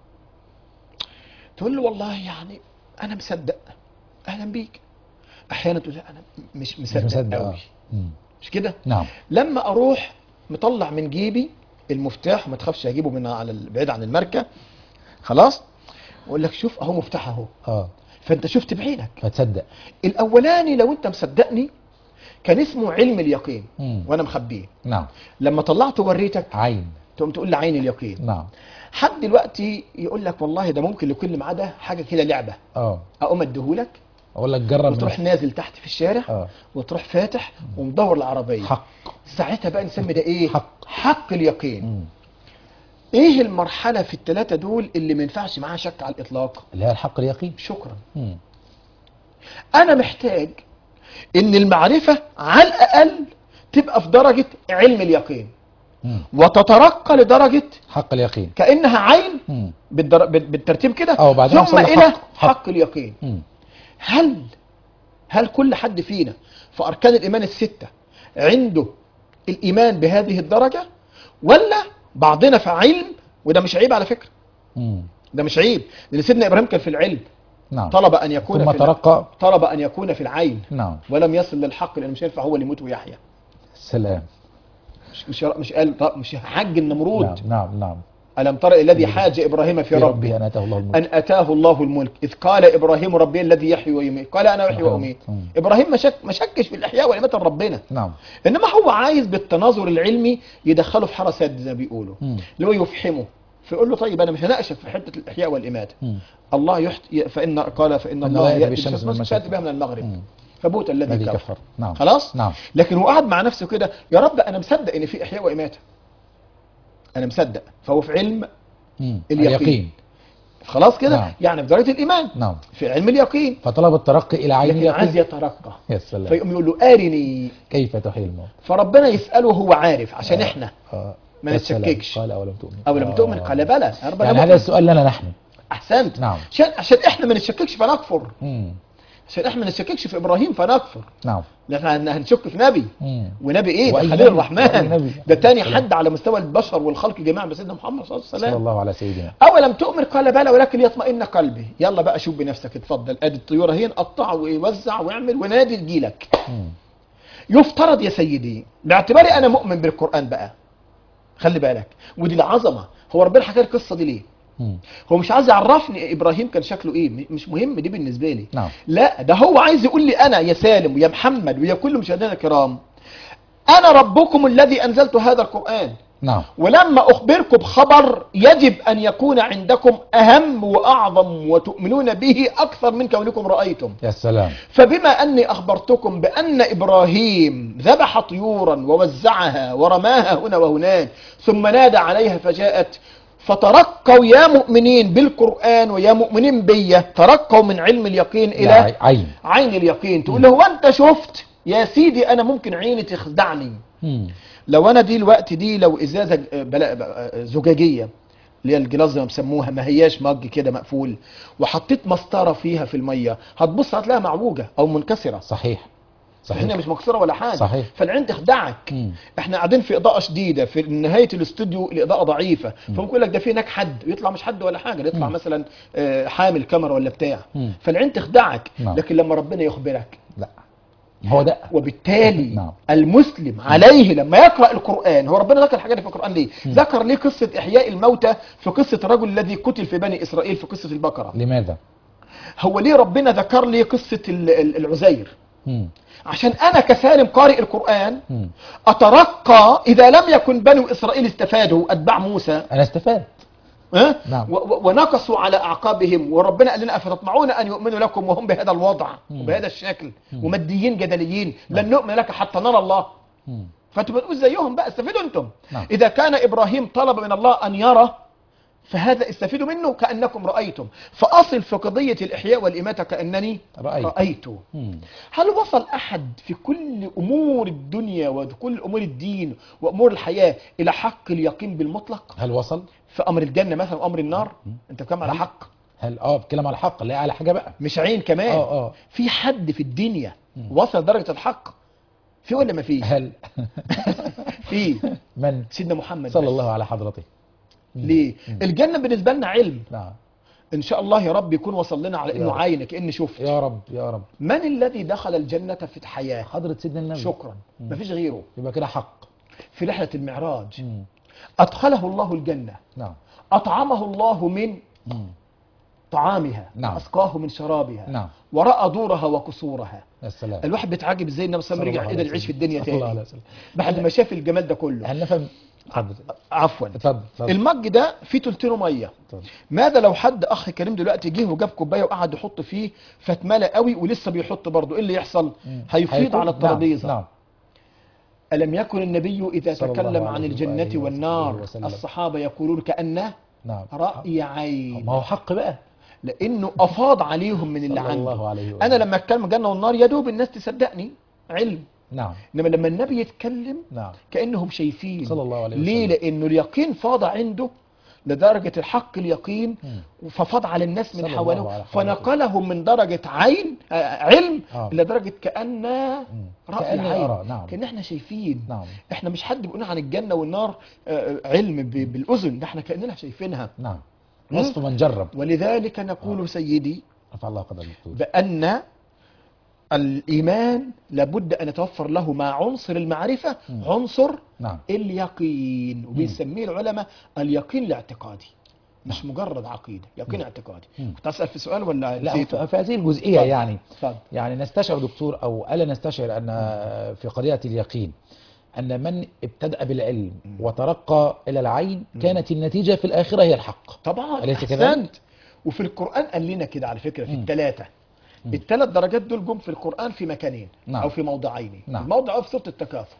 تقول له والله يعني انا مصدق اهلا بيك احيانا تقول لا انا مش مش مصدق, مصدق قوي آه. مم. مش كده نعم لما اروح مطلع من جيبي المفتاح وما تخافش هجيبه من على ال- بعيد عن الماركه خلاص واقول لك شوف اهو مفتاح اهو اه فانت شفت بعينك فتصدق الاولاني لو انت مصدقني كان اسمه علم اليقين مم. وانا مخبيه نعم لما طلعته وريتك عين تقوم تقول لي عين اليقين نعم حد دلوقتي يقول لك والله ده ممكن يكون اللي معاه ده حاجه كده لعبه اه اقوم اديهولك اقول لك جرب وتروح من- نازل تحت في الشارع اه وتروح فاتح ومدور العربيه حق ساعتها بقى نسمي ده ايه حق. حق اليقين مم. ايه المرحله في الثلاثه دول اللي ما ينفعش معاها شك على الاطلاق اللي هي الحق اليقين شكرا مم. انا محتاج ان المعرفه على الاقل تبقى في درجه علم اليقين مم. وتترقى لدرجه حق اليقين كانها عين مم. بالدر... بال- بالترتيب كده اه، وبعدين ثم أوصل الى لحق. حق, حق. اليقين مم. هل هل كل حد فينا في اركان الايمان السته عنده الايمان بهذه الدرجه ولا بعضنا في علم وده مش عيب على فكره مم. ده مش عيب لان سيدنا ابراهيم كان في العلم نعم طلب ان يكون ثم في ترقى طلب ان يكون في العين نعم ولم يصل للحق لانه مش هينفع هو اللي يموت ويحيى سلام مش مش مش قال طب مش حج النمرود نعم نعم نعم الم تر الذي حاج ابراهيم في في ربه ربه أن آتاه الله الملك أن أتاه الله الملك إذ قال إبراهيم ربي الذي يحيي ويميت قال أنا أحيي نعم. وأميت مم. إبراهيم ما شك ما شكش في الإحياء والإماتة ربنا نعم إنما هو عايز بالتناظر العلمي يدخله في حرس يد زي ما بيقولوا مم. اللي هو يفحمه فيقول له طيب أنا مش هناقشك في حتة الإحياء والإماتة مم. الله يحت... فإن قال فإن الله الله يأتي يأتي بالشمس بالشمس من من المشرق. تأتي بها من المغرب مم. فبوت الذي الذي كفر كفر نعم خلاص نعم لكن هو قعد مع نفسه كده يا رب أنا مصدق إن في إحياء وإماتة أنا مصدق فهو في علم مم. اليقين. اليقين خلاص كده نعم. يعني في درجة الإيمان نعم في علم اليقين فطلب الترقي إلى عين لكن عايز اليقين يترقى يا سلام فيقوم يقول له أرني كيف تحيي الموت فربنا يسأله هو عارف عشان آه. احنا آه. ما يا سلام. نتشككش. قال أولم تؤمن أو لم آه. تؤمن قال بلى يا رب أنا يعني مؤمن. هذا السؤال لنا نحن أحسنت نعم. عشان عشان احنا ما نتشككش فنكفر مم. عشان احنا ما نتشككش في إبراهيم فنكفر نعم لأن احنا هنشك في نبي مم. ونبي ايه ده وأي خليل نبي. الرحمن وأي نبي. ده تاني السلام. حد على مستوى البشر والخلق جميعا بسيدنا محمد صلى الله عليه صلى وسلم الله على سيدنا أولم تؤمن قال بلى ولكن ليطمئن قلبي يلا بقى شوف بنفسك اتفضل ادي الطيورة هي قطع ووزع واعمل ونادي تجيلك مم. يفترض يا سيدي باعتباري انا مؤمن بالقران بقى خلي بالك ودي العظمه هو ربنا حكى لي القصه دي ليه مم. هو مش عايز يعرفني ابراهيم كان شكله ايه م- مش مهم دي بالنسبه لي نعم لا ده هو عايز يقول لي انا يا سالم ويا محمد ويا كل مشاهدينا الكرام انا ربكم الذي انزلت هذا القران نعم ولما اخبركم بخبر يجب ان يكون عندكم اهم واعظم وتؤمنون به اكثر من كونكم رايتم يا سلام فبما أني أخبرتكم بأن إبراهيم ذبح طيورا ووزعها ورماها هنا وهناك ثم نادى عليها فجاءت فترقوا يا مؤمنين بالقرآن ويا مؤمنين بي ترقوا من علم اليقين لا، إلى عي- عين عين اليقين تقول له هو أنت شفت يا سيدي أنا ممكن عيني تخدعني مم. لو أنا دي الوقت دي لو إزازة ج- بلا- زجاجية اللي هي الجلاس زي ما بيسموها ما هياش مج كده مقفول وحطيت مسطره فيها في الميه هتبص هتلاقيها معوجه او منكسره صحيح صحيح. الدنيا مش مكسوره ولا حاجه صحيح. فالعين تخدعك مم. احنا قاعدين في اضاءه شديده في نهايه الاستوديو الاضاءه ضعيفه فممكن يقول لك ده في هناك حد يطلع مش حد ولا حاجه يطلع مثلا آه، حامل كاميرا ولا بتاع مم. فالعين تخدعك نعم. لكن لما ربنا يخبرك لا هو ده وبالتالي نعم. المسلم عليه لما يقرا القران هو ربنا ذكر الحاجات دي في القران ليه ذكر ليه قصه احياء الموتى في قصه الرجل الذي قتل في بني اسرائيل في قصه البقره لماذا هو ليه ربنا ذكر لي قصه ال- ال- العزير مم. عشان انا كسالم قارئ القران مم. اترقى اذا لم يكن بنو اسرائيل استفادوا اتباع موسى انا استفدت ها؟ نعم. و- و- ونقصوا على اعقابهم وربنا قال لنا افتطمعون ان يؤمنوا لكم وهم بهذا الوضع وبهذا الشكل وماديين جدليين لن نؤمن لك حتى نرى الله مم. فانتم بتقول زيهم بقى استفيدوا انتم نعم. اذا كان ابراهيم طلب من الله ان يرى فهذا استفيدوا منه كانكم رايتم فاصل في قضيه الاحياء والاماته كانني رأيت. رايت مم. هل وصل احد في كل امور الدنيا وكل امور الدين وامور الحياه الى حق اليقين بالمطلق هل وصل في امر الجنه مثلا وامر النار انت بتتكلم على حق هل اه بتكلم على الحق لا على حاجه بقى مش عين كمان اه اه في حد في الدنيا وصل لدرجه الحق في ولا ما في هل في من سيدنا محمد صلى بس. الله على حضرته ليه الجنه بالنسبه لنا علم نعم ان شاء الله يا رب يكون وصل لنا على يا انه رب. عين كاني شفت يا رب يا رب من الذي دخل الجنه في الحياه حضرة سيدنا النبي شكرا مفيش غيره يبقى كده حق في رحله المعراج مم. ادخله الله الجنه نعم اطعمه الله من مم. طعامها نعم. واسقاه من شرابها نعم وراى دورها وقصورها يا سلام الواحد بيتعجب ازاي النبي صلى الله عليه وسلم رجع قدر يعيش في الدنيا صلى الله عليه تاني وسلم بعد ما شاف الجمال ده كله هل نفهم اتفضل عفوا اتفضل اتفضل المج ده فيه تلتينه ميه اتفضل. ماذا لو حد اخ كريم دلوقتي جه وجاب كوبايه وقعد يحط فيه فاتملى قوي ولسه بيحط برضه ايه اللي يحصل هيفيض هيكون- على الترابيزه نعم, نعم. الم يكن النبي اذا صلى الله تكلم عليه عن وآله الجنه وصحبه والنار وسلم. الصحابه يقولون كانه نعم راي عين ما هو حق بقى لانه افاض عليهم من اللي صلى الله عنده عليه وآله. انا لما اتكلم الجنه والنار يا دوب الناس تصدقني علم نعم انما لما النبي يتكلم نعم كانهم شايفين صلى الله عليه ليه وسلم. لانه اليقين فاض عنده لدرجة الحق اليقين ففاض على الناس من صلى الله حواليه على حضرته. فنقلهم من درجة عين آه، علم آه. إلى درجة كأن رأي كأني عين أرى، نعم. كأن احنا شايفين نعم. احنا مش حد بيقول عن الجنة والنار آه، علم ب- بالأذن ده احنا كأننا شايفينها نعم مم. وصف من جرب ولذلك نقول سيدي رفع الله قدر الدكتور بأن الإيمان لابد أن يتوفر له مع عنصر المعرفة عنصر نعم اليقين وبيسميه العلماء اليقين الاعتقادي مش مجرد عقيدة يقين اعتقادي كنت أسأل في سؤال ولا لا نسيته؟ ف- في هذه الجزئية اتفضل. يعني اتفضل. يعني نستشعر دكتور أو ألا نستشعر أن في قضية اليقين أن من ابتدأ بالعلم وترقى إلى العين كانت النتيجة في الآخرة هي الحق طبعا أليس كذلك؟ أحسنت وفي القرآن قال لنا كده على فكرة في الثلاثة الثلاث درجات دول جم في القرآن في مكانين نعم. أو في موضعين نعم. الموضع في سورة التكاثر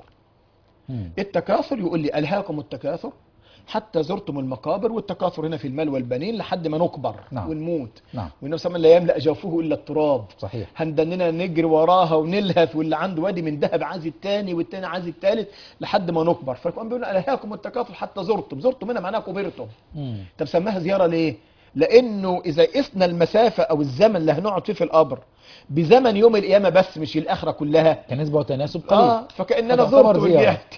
مم. التكاثر يقول لي ألهاكم التكاثر حتى زرتم المقابر والتكاثر هنا في المال والبنين لحد ما نكبر نعم. ونموت نعم. والنبي صلى الله عليه وسلم لا يملأ جوفه إلا التراب صحيح هندننا نجري وراها ونلهث واللي عنده وادي من ذهب عايز الثاني والثاني عايز الثالث لحد ما نكبر فالقرآن بيقول ألهاكم التكاثر حتى زرتم زرتم هنا معناها كبرتم مم. طب سماها زيارة ليه؟ لأنه إذا قسنا المسافة أو الزمن اللي هنقعد فيه في القبر بزمن يوم القيامة بس مش الآخرة كلها كنسبة وتناسب قليل اه فكأننا فتعتبر زرت زيارة. ورجعت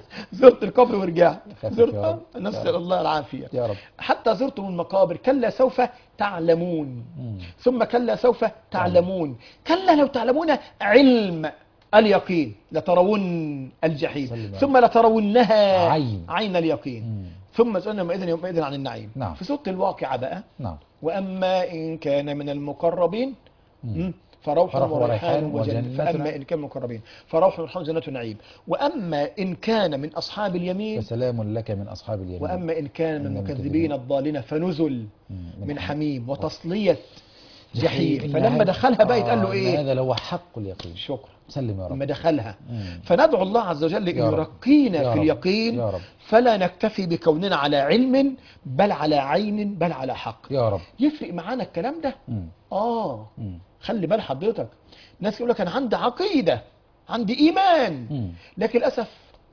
زرت القبر ورجعت خافك زرت يا رب. آه، نسأل يا رب. الله العافية يا رب حتى زرتم المقابر كلا سوف تعلمون مم. ثم كلا سوف تعلمون كلا لو تعلمون علم اليقين لترون الجحيم سلم يا ثم لترونها عين. عين اليقين مم. ثم سألنا يومئذ يومئذ عن النعيم نعم. في سورة الواقعة بقى نعم وأما إن كان من المقربين مم. فروح فروح وريحان وريحان وجنة وجنة فأما نعيم. إن كان مقربين فروح وريحان وجنة نعيم وأما إن كان من أصحاب اليمين فسلام لك من أصحاب اليمين وأما إن كان من من المكذبين المكذبين. الضالين فنزل مم. من حميم وتصلية جحيم. جحيم فلما دخلها بقى يتقال له آه، إيه هذا لو حق اليقين شكرا سلم يا رب لما دخلها مم. فندعو الله عز وجل أن يا رب. يرقينا يا في رب. اليقين يا رب. فلا نكتفي بكوننا على علم بل على عين بل على حق يا رب يفرق معانا الكلام ده مم. اه مم. خلي بال حضرتك ناس يقول لك انا عندي عقيده عندي ايمان مم. لكن للاسف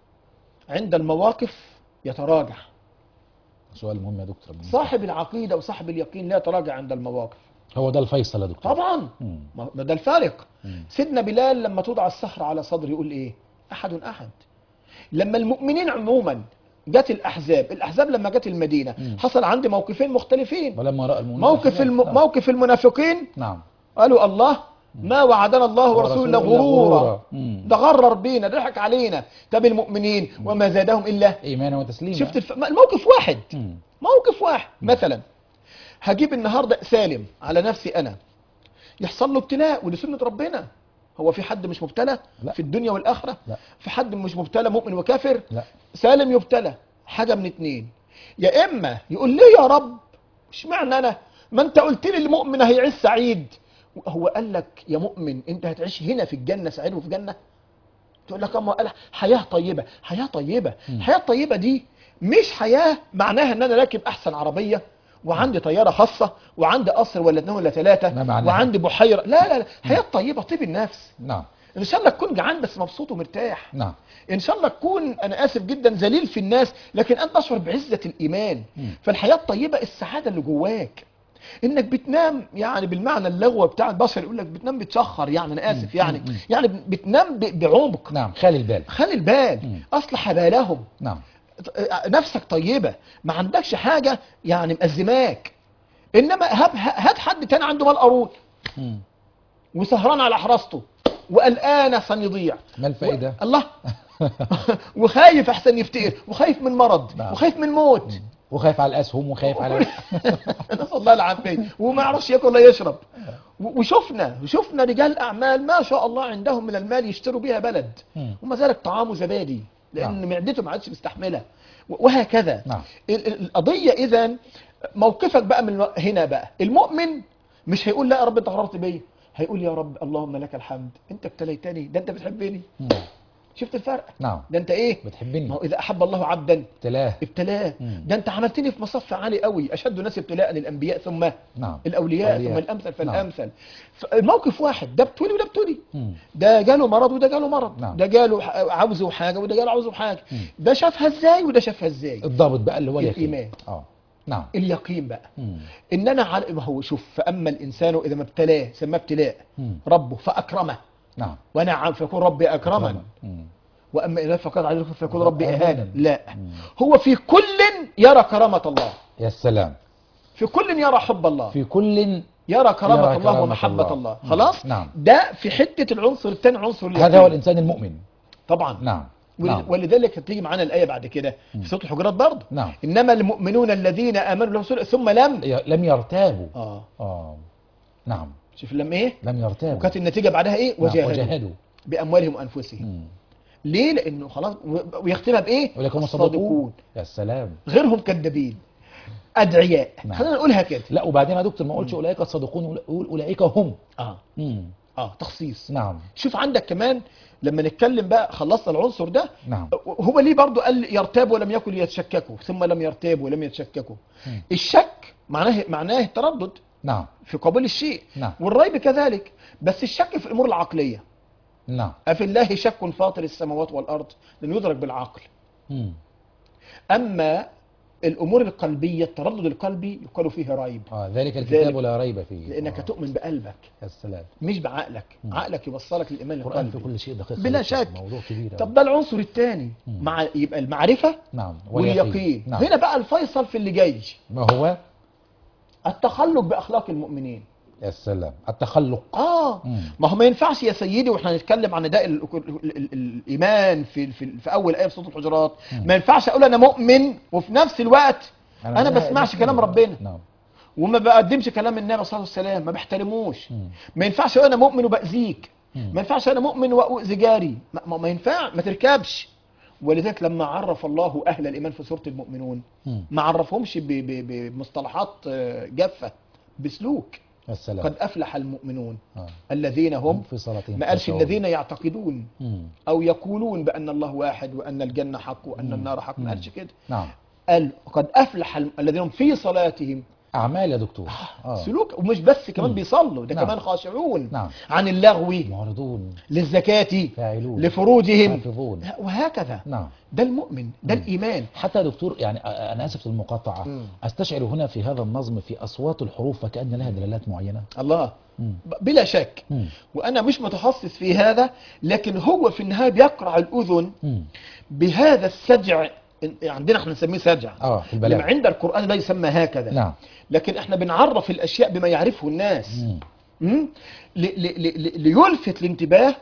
عند المواقف يتراجع سؤال مهم يا دكتور صاحب العقيده وصاحب اليقين لا يتراجع عند المواقف هو ده الفيصل يا دكتور طبعا مم. ما ما ده الفارق مم. سيدنا بلال لما توضع الصخرة على صدره يقول ايه احد احد لما المؤمنين عموما جت الاحزاب الاحزاب لما جت المدينة مم. حصل عندي موقفين مختلفين ولما راى المؤمنين موقف الم... نعم. موقف المنافقين نعم قالوا الله ما وعدنا الله ورسوله ورسوله غرورا غرورا. مم. ده غرر بينا ضحك علينا طب المؤمنين وما زادهم الا ايمانا وتسليما شفت الف... الموقف واحد مم. موقف واحد مثلا هجيب النهارده سالم على نفسي انا يحصل له ابتلاء ودي سنه ربنا هو في حد مش مبتلى لا. في الدنيا والاخره لا. في حد مش مبتلى مؤمن وكافر لا سالم يبتلى حاجه من اتنين يا اما يقول ليه يا رب اشمعنى انا ما انت قلت لي المؤمن هيعيش سعيد هو قال لك يا مؤمن انت هتعيش هنا في الجنه سعيد وفي جنه تقول لك اما قال حياه طيبه حياه طيبه مم. الحياه الطيبه دي مش حياه معناها ان انا راكب احسن عربيه وعندي طياره خاصه وعندي قصر ولا اثنين ولا ما ثلاثه معناها. وعندي بحيره لا لا لا حياه طيبه طيب النفس نعم ان شاء الله تكون جعان بس مبسوط ومرتاح نعم ان شاء الله تكون انا اسف جدا ذليل في الناس لكن انت تشعر بعزه الايمان مم. فالحياه الطيبه السعاده اللي جواك انك بتنام يعني بالمعنى اللغوي بتاع البشر يقول لك بتنام بتشخر يعني انا اسف مم. يعني مم. يعني بتنام ب- بعمق نعم خالي البال خلي البال مم. اصلح بالهم نعم نفسك طيبه ما عندكش حاجه يعني مأزماك انما هب هات حد تاني عنده مال قارون مم. وسهران على حراسته وقلقان عشان يضيع ما الفائده الله وخايف احسن يفتقر وخايف من مرض نعم. وخايف من موت وخايف على الاسهم وخايف على نسال الله العافيه وما يعرفش ياكل ولا يشرب و- وشفنا وشفنا رجال اعمال ما شاء الله عندهم من المال يشتروا بيها بلد مم. وما ذلك طعامه زبادي لان نعم. معدته ما عادش مستحمله و- وهكذا نعم. ال- ال- القضيه اذا موقفك بقى من هنا بقى المؤمن مش هيقول لا يا رب انت غررت بيا هيقول يا رب اللهم لك الحمد انت ابتليتني ده انت بتحبني مم. شفت الفرق نعم ده انت ايه بتحبني ما هو اذا احب الله عبدا ابتلاه ابتلاه مم. ده انت عملتني في مصف عالي قوي اشد الناس ابتلاء الانبياء ثم نعم الاولياء أولياء. ثم الامثل نعم. فالامثل الموقف واحد ده ابتلي وده ابتلي مم. ده جاله مرض وده جاله مرض نعم. ده جاله ح- عاوزه حاجه وده جاله عاوزه حاجه مم. ده شافها ازاي وده شافها ازاي الضابط بقى اللي هو اليقين الإيمان. اه نعم اليقين بقى مم. ان انا على ما هو شوف فاما الانسان اذا ما ابتلاه سماه ابتلاء مم. ربه فاكرمه نعم ونعم فيكون ربي اكرما مم. واما اذا فقد عليه فيكون ربي أهانا. اهانا لا مم. هو في كل يرى كرامه الله يا سلام في كل يرى حب الله في كل يرى كرامة يرى الله كرامة ومحبة الله. الله مم. خلاص نعم. ده في حتة العنصر الثاني عنصر اليقين. هذا هو الانسان المؤمن طبعا نعم ول- نعم ولذلك هتيجي معانا الآية بعد كده في سورة الحجرات برضه نعم. إنما المؤمنون الذين آمنوا له رسول ثم لم ي- لم يرتابوا اه اه نعم شوف لم إيه لم يرتابوا وكانت النتيجة بعدها إيه نعم. وجاهدوا وجاهدوا بأموالهم وأنفسهم مم. ليه لأنه خلاص و- ويختمها بإيه ولكن هم الصادقون صدقون يا سلام غيرهم كذابين أدعياء نعم. خلينا نقولها كده لا وبعدين يا دكتور ما اقولش اولئك الصادقون قول اولئك هم اه مم. اه تخصيص نعم شوف عندك كمان لما نتكلم بقى خلصنا العنصر ده نعم هو ليه برضو قال يرتاب ولم يكن يتشككوا ثم لم يرتاب ولم يتشككوا مم. الشك معناه معناه التردد نعم في قبول الشيء نعم. والريب كذلك بس الشك في الامور العقليه نعم افي الله شك فاطر السماوات والارض لن يدرك بالعقل مم. اما الامور القلبيه التردد القلبي يقال فيه ريب اه ذلك الكتاب ذلك- لا ريب فيه لانك آه. تؤمن بقلبك يا سلام مش بعقلك مم. عقلك يوصلك للايمان القرآن في القلبي كل شيء دقيق بلا يا دكتور. شك. موضوع كبير أوي. طب ده العنصر الثاني مم. مع يبقى المعرفه نعم واليقين نعم هنا بقى الفيصل في اللي جاي ما هو التخلق باخلاق المؤمنين يا سلام التخلق اه مم. ما هو ما ينفعش يا سيدي واحنا هنتكلم عن اداء ال- ال- ال- الايمان في في, في اول ايه في سوره الحجرات مم. ما ينفعش اقول انا مؤمن وفي نفس الوقت انا, لا- ما بسمعش لا- كلام ربنا نعم وما بقدمش كلام النبي صلى الله عليه وسلم ما بحترموش مم. ما ينفعش اقول انا مؤمن وباذيك مم. ما ينفعش انا مؤمن واؤذي جاري ما, ما, ما ينفع ما تركبش ولذلك لما عرف الله اهل الايمان في سوره المؤمنون مم. ما عرفهمش ب- ب- بمصطلحات آه، جافه بسلوك يا سلام قد افلح المؤمنون آه. الذين هم في صلاتهم ما قالش خاشعون. الذين يعتقدون مم. او يقولون بان الله واحد وان الجنه حق وان مم. النار حق مم. ما قالش كده نعم قال قد افلح الم- الذين هم في صلاتهم اعمال يا دكتور سلوك ومش بس كمان مم. بيصلوا ده نعم. كمان خاشعون نعم. عن اللغو معرضون للزكاة فاعلون لفروجهم حافظون وهكذا نعم ده المؤمن ده الإيمان حتى يا دكتور يعني أ- انا اسف للمقاطعه مم. استشعر هنا في هذا النظم في اصوات الحروف فكان لها دلالات معينه الله مم. ب- بلا شك مم. وأنا مش متخصص في هذا لكن هو في النهاية بيقرع الأذن مم. بهذا السجع عندنا احنا نسميه سجع اه في لما البلاغه عند القرآن لا يسمى هكذا نعم لكن احنا بنعرف الأشياء بما يعرفه الناس مم. مم؟ ل- ل- ل- ليلفت الانتباه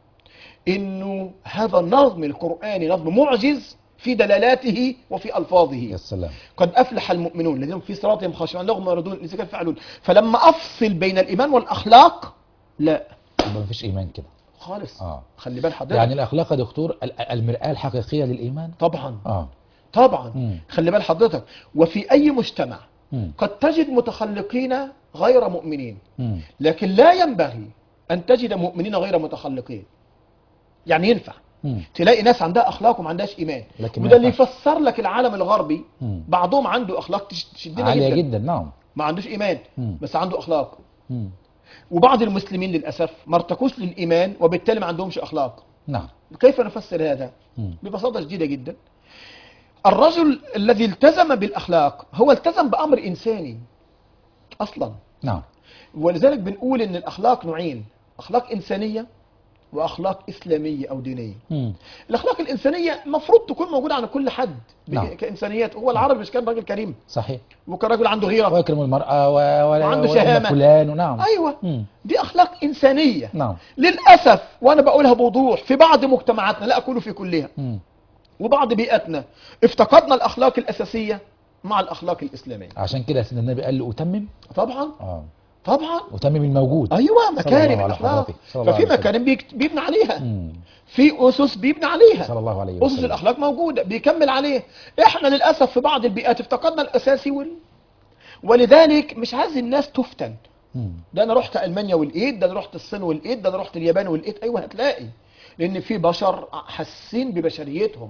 انه هذا النظم القرآني نظم معجز في دلالاته وفي يا ألفاظه سلام قد أفلح المؤمنون الذين في صراطهم خاشعون لهم يردون لذلك يفعلون فلما أفصل بين الإيمان والأخلاق لا يبقى مفيش ايمان كده خالص اه خلي بال حضرتك يعني الاخلاق يا دكتور ال- المرآة الحقيقية للايمان طبعا اه طبعا مم. خلي بال حضرتك وفي أي مجتمع مم. قد تجد متخلقين غير مؤمنين مم. لكن لا ينبغي أن تجد مؤمنين غير متخلقين يعني ينفع مم. تلاقي ناس عندها أخلاق وما عندهاش إيمان لكن ما وده اللي ينفعش. يفسر لك العالم الغربي مم. بعضهم عنده أخلاق تش- تشدنا عالية جدا. جدا نعم ما عندوش إيمان مم. بس عنده أخلاق مم. وبعض المسلمين للأسف ما ارتقوش للإيمان وبالتالي ما عندهمش أخلاق نعم كيف نفسر هذا؟ مم. ببساطة شديدة جدا الرجل الذي التزم بالأخلاق هو التزم بأمر إنساني أصلا نعم ولذلك بنقول إن الأخلاق نوعين أخلاق إنسانية وأخلاق إسلامية أو دينية مم. الأخلاق الإنسانية المفروض تكون موجودة عند كل حد نعم. كإنسانيات هو العربي مش كان راجل كريم صحيح وكان راجل عنده غيرة ويكرم المرأة و... و... وعنده وإن شهامة. فلان ونعم أيوة مم. دي أخلاق إنسانية نعم للأسف وأنا بقولها بوضوح في بعض مجتمعاتنا لا أقول في كلها مم. وبعض بيئاتنا افتقدنا الأخلاق الأساسية مع الأخلاق الإسلامية عشان كده سيدنا النبي قال له أتمم طبعا اه طبعا أتمم الموجود أيوة صلى مكارم الله على الأخلاق حضرته. صلى الله ففي عليه وسلم. مكارم بيك- بيبنى عليها مم. في أسس بيبنى عليها صلى الله عليه أسس وسلم الأخلاق موجودة بيكمل عليه إحنا للأسف في بعض البيئات افتقدنا الأساسي وال... ولذلك مش عايز الناس تفتن مم. ده أنا رحت ألمانيا والإيد ده أنا رحت الصين والإيد ده أنا رحت اليابان والإيد أيوة هتلاقي لأن في بشر حاسين ببشريتهم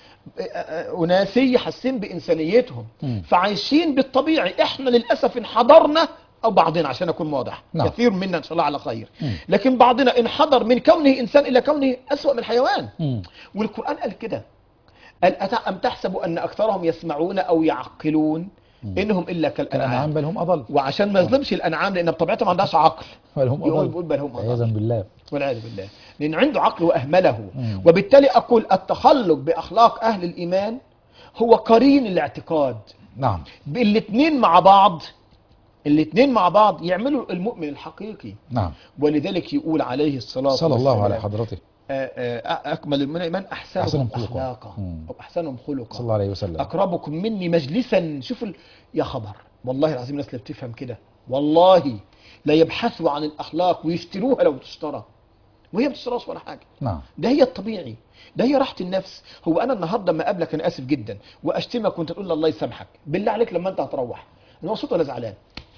أناسية حاسين بإنسانيتهم مم. فعايشين بالطبيعي إحنا للأسف انحدرنا أو بعضنا عشان أكون واضح نعم. كثير منا إن شاء الله على خير مم. لكن بعضنا انحدر من كونه إنسان إلى كونه أسوأ من الحيوان مم. والقرآن قال كده قال أتع- أم تحسب أن أكثرهم يسمعون أو يعقلون إنهم إلا كالأنعام كالأنعام بل هم أضل وعشان ما يظلمش الأنعام لأن بطبيعتها ما عندهاش عقل بل هم يقول أضل بيقول بل هم عياذا أضل بالله والعياذ بالله لأن عنده عقل وأهمله مم. وبالتالي أقول التخلق بأخلاق أهل الإيمان هو قرين الاعتقاد نعم الاثنين مع بعض الاثنين مع بعض يعملوا المؤمن الحقيقي نعم ولذلك يقول عليه الصلاة صلى الله والسلام، على حضرته آه، آه، أكمل المؤمن من أحسنهم أحسنهم خلقا. أخلاقا مم. أو أحسنهم خلقا صلى الله عليه وسلم أقربكم مني مجلسا شوف ال... يا خبر والله العظيم الناس اللي بتفهم كده والله لا يبحثوا عن الأخلاق ويشتروها لو تشترى وهي ما بتشتراش ولا حاجة نعم ده هي الطبيعي ده هي راحة النفس هو أنا النهاردة لما أقابلك أنا آسف جدا وأشتمك وأنت تقول لي الله يسامحك بالله عليك لما أنت هتروح أنا مبسوط ولا زعلان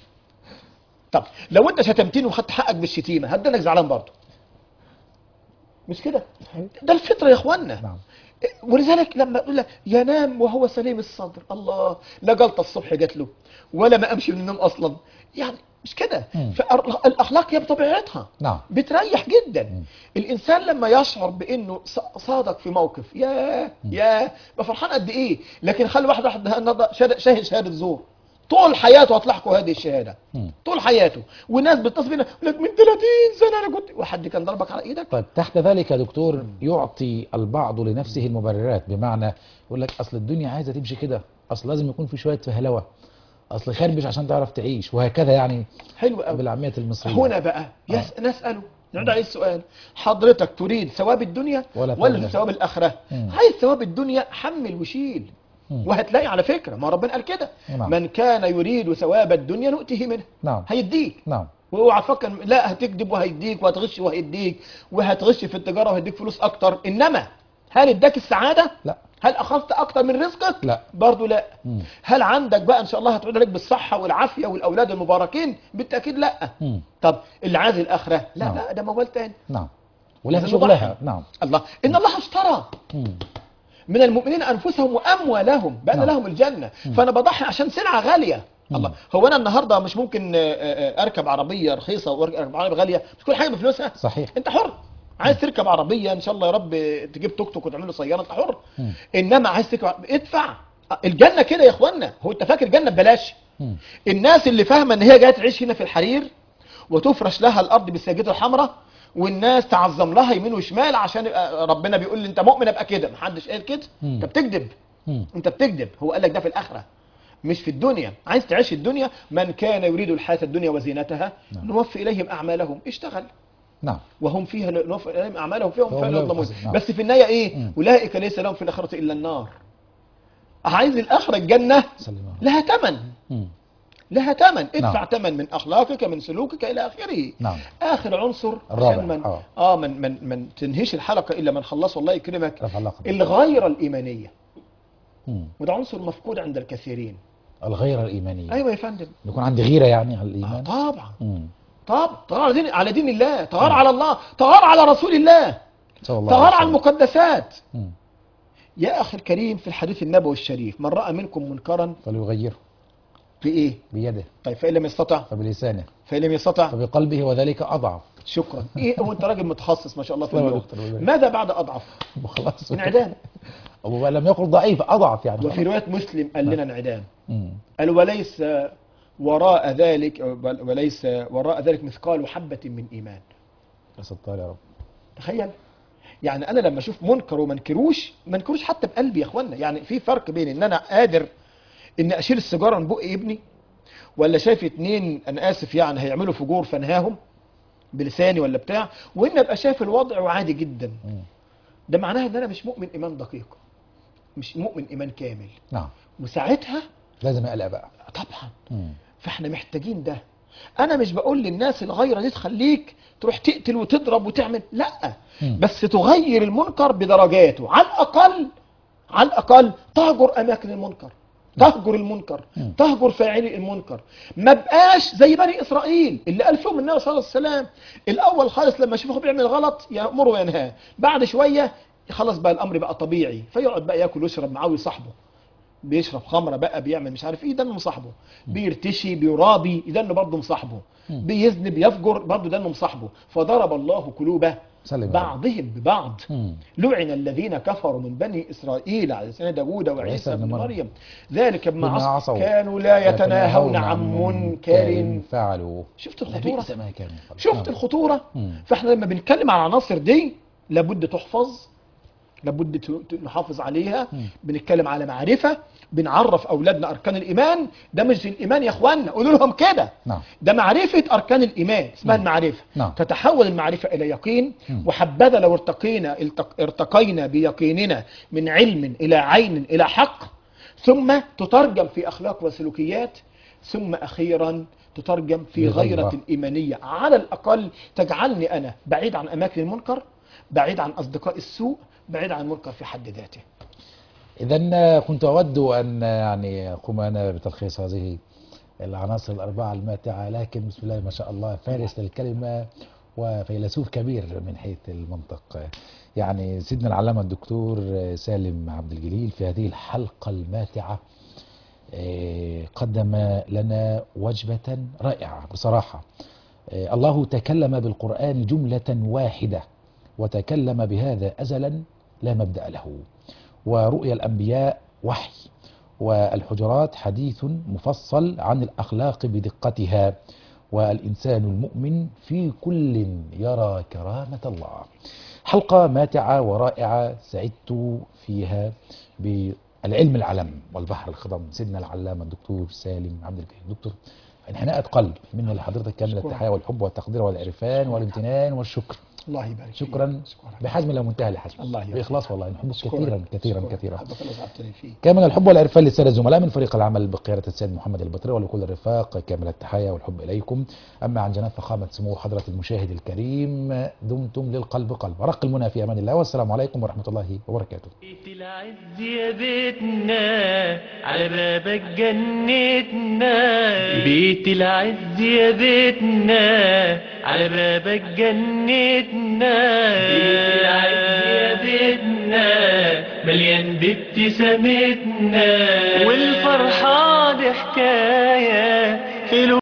طب لو أنت شتمتني وخدت حقك بالشتيمة هدنك زعلان برضه مش كده ده الفطرة يا إخوانا نعم ولذلك لما يقول لك ينام وهو سليم الصدر الله لا جلطة الصبح جات له ولا ما امشي من النوم اصلا يعني مش كده مم. فالاخلاق هي بطبيعتها نعم بتريح جدا مم. الانسان لما يشعر بانه ص- صادق في موقف يا يا يبقى فرحان قد ايه لكن خلي واحد واحد النهارده شهد- شاهد شهاده زور طول حياته هتلاحقوا هذه الشهاده مم. طول حياته والناس بتتصل بينا يقول لك من 30 سنه انا كنت وحد كان ضربك على ايدك طيب تحت ذلك يا دكتور يعطي البعض لنفسه المبررات بمعنى يقول لك اصل الدنيا عايزه تمشي كده اصل لازم يكون في شويه فهلوه اصل خربش عشان تعرف تعيش وهكذا يعني حلو قوي بالعاميه المصريه هنا بقى يس... نسأله نعود عليه السؤال حضرتك تريد ثواب الدنيا ولا ولا, ثواب ثواب الآخرة مم. عايز ثواب الدنيا حمل وشيل مم. وهتلاقي على فكرة ما ربنا قال كده نعم. من كان يريد ثواب الدنيا نؤته منه نعم هيديك نعم واوعى تفكر لا هتكذب وهيديك وهتغش وهيديك وهتغش في التجارة وهيديك فلوس أكتر إنما هل اداك السعادة؟ لا هل أخذت أكتر من رزقك؟ لا. برضه لا مم. هل عندك بقى إن شاء الله هتعود عليك بالصحة والعافية والأولاد المباركين؟ بالتأكيد لا مم. طب اللي عايز الاخره لا نعم. لا ده موال تاني نعم ولها لازم شغلها نضحي. نعم الله ان الله اشترى مم. من المؤمنين انفسهم واموالهم بان نعم. لهم الجنه فانا بضحي عشان سلعه غاليه الله هو انا النهارده مش ممكن آه، آه، اركب عربيه رخيصه واركب عربيه غاليه مش كل حاجه بفلوسها صحيح انت حر عايز تركب عربيه ان شاء الله يا رب تجيب توك توك وتعمل له سياره انت حر مم. انما عايز تركب عربية، ادفع الجنه كده يا اخوانا هو انت فاكر الجنه ببلاش مم. الناس اللي فاهمه ان هي جايه تعيش هنا في الحرير وتفرش لها الارض بالسجاده الحمراء والناس تعظم لها يمين وشمال عشان يبقى ربنا بيقول لي انت مؤمن ابقى كده محدش قال كده مم. انت بتكذب مم. انت بتكذب هو قال لك ده في الاخره مش في الدنيا عايز تعيش الدنيا من كان يريد الحياه الدنيا وزينتها نعم. نوفي اليهم اعمالهم اشتغل نعم وهم فيها لا- نوفي اليهم اعمالهم فيهم فهم فيها لا لا يظلمون يبخسون. نعم. بس في النهايه ايه مم. اولئك ليس لهم في الاخره الا النار عايز الاخره الجنه سلم الله. لها ثمن مم. لها ثمن ادفع نعم. ثمن من اخلاقك من سلوكك الى اخره نعم اخر عنصر الرابع، عشان من آه. اه من من من تنهيش الحلقه الا من خلصه الله يكرمك رفع اللقب الغيره الايمانيه مم. وده عنصر مفقود عند الكثيرين الغيرة الإيمانية ايوه يا فندم يكون عندي غيرة يعني على آه الإيمان طبعا مم. طبعا طغار على دين على دين الله طغار على الله طغار على رسول الله صلى الله طغار على عليه وسلم. المقدسات مم. يا اخي الكريم في الحديث النبوي الشريف من راى منكم منكرا فليغيره بايه بيده طيب فان لم يستطع فبلسانه فان لم يستطع فبقلبه وذلك أضعف شكرا ايه وانت راجل متخصص ما شاء الله في لا يا اللغه دكتور، والله. ماذا بعد اضعف خلاص انعدام أبو لم يقل ضعيف أضعف يعني وفي روايه مسلم قال لنا انعدام مم. قال وليس وراء ذلك وليس وراء ذلك مثقال حبه من ايمان يا ستار يا رب تخيل يعني انا لما اشوف منكر وما انكروش ما انكروش حتى بقلبي يا اخوانا يعني في فرق بين ان انا قادر ان اشيل السيجاره من بق ابني ولا شايف اتنين انا اسف يعني هيعملوا فجور فانهاهم بلساني ولا بتاع وان ابقى شايف الوضع وعادي جدا مم. ده معناها ان انا مش مؤمن ايمان دقيق مش مؤمن ايمان كامل نعم وساعتها لازم أقلق بقى طبعا مم. فاحنا محتاجين ده انا مش بقول للناس الغيره دي تخليك تروح تقتل وتضرب وتعمل لا مم. بس تغير المنكر بدرجاته على الاقل على الاقل تهجر اماكن المنكر تهجر المنكر مم. تهجر فاعلي المنكر ما بقاش زي بني اسرائيل اللي قال فيهم النبي صلى الله عليه وسلم الاول خالص لما يشوفه بيعمل غلط يامره وينهاه بعد شويه خلاص بقى الامر بقى طبيعي فيقعد بقى ياكل ويشرب معاه ويصاحبه بيشرب خمره بقى بيعمل مش عارف ايه ده انه مصاحبه بيرتشي بيرابي ده انه برضه مصاحبه مم. بيذنب يفجر برضه ده انه مصاحبه فضرب الله قلوب سلم يا رب. بعضهم ببعض مم. لعن الذين كفروا من بني اسرائيل على لسان داوود وعيسى وعيسى بن بن مريم. مريم ذلك بما بما عصوا عصوا. كانوا لا يتناهون عن منكر فعلوا شفت الخطوره لبئس ما كانوا يفعلون. شفت نعم. الخطوره مم. فاحنا لما بنتكلم على العناصر دي لابد تحفظ لابد ت- ت- نحافظ عليها مم. بنتكلم على معرفة بنعرف أولادنا أركان الإيمان ده مش الإيمان يا إخواننا قولوا لهم كده نعم ده معرفة أركان الإيمان اسمها نعم. المعرفة نعم. تتحول المعرفة إلى يقين مم. وحبذا لو ارتقينا التق- ارتقينا بيقيننا من علم إلى عين إلى حق ثم تترجم في أخلاق وسلوكيات ثم أخيرا تترجم في بغيرة. غيرة إيمانية على الأقل تجعلني أنا بعيد عن أماكن المنكر بعيد عن أصدقاء السوء بعيد عن المنكر في حد ذاته إذا كنت أود أن يعني أقوم أنا بتلخيص هذه العناصر الأربعة الماتعة لكن بسم الله ما شاء الله فارس للكلمة وفيلسوف كبير من حيث المنطق يعني سيدنا العلامة الدكتور سالم عبد الجليل في هذه الحلقة الماتعة آه، قدم لنا وجبة رائعة بصراحة آه، الله تكلم بالقرآن جملة واحدة وتكلم بهذا أزلا لا مبدأ له ورؤيا الأنبياء وحي والحجرات حديث مفصل عن الأخلاق بدقتها والإنسان المؤمن في كل يرى كرامة الله حلقة ماتعة ورائعة سعدت فيها بالعلم العلم والبحر الخضم سيدنا العلامة الدكتور سالم عبد الكريم دكتور انحناءة قلب مني لحضرتك كامل شكراً. التحية والحب والتقدير والعرفان والامتنان والشكر الله يبارك فيك. شكرا شكرا بحجم لا منتهى لحجم الله يبارك بإخلاص فيك. والله نحبك شكراً. كثيرا كثيرا شكراً. كثيرا حبك الله سعدتني فيه كامل الحب والعرفان للسادة الزملاء من فريق العمل بقيادة السيد محمد البطري ولكل الرفاق كامل التحية والحب إليكم أما عن جناب فخامة سمو حضرة المشاهد الكريم دمتم للقلب قلب رق المنى في أمان الله والسلام عليكم ورحمة الله وبركاته بيت العز يا بيتنا على بابك جنتنا بيت العز يا بيتنا على بابك جنتنا بيت العز يا بيتنا مليان بابتسامتنا والفرحة دي حكاية في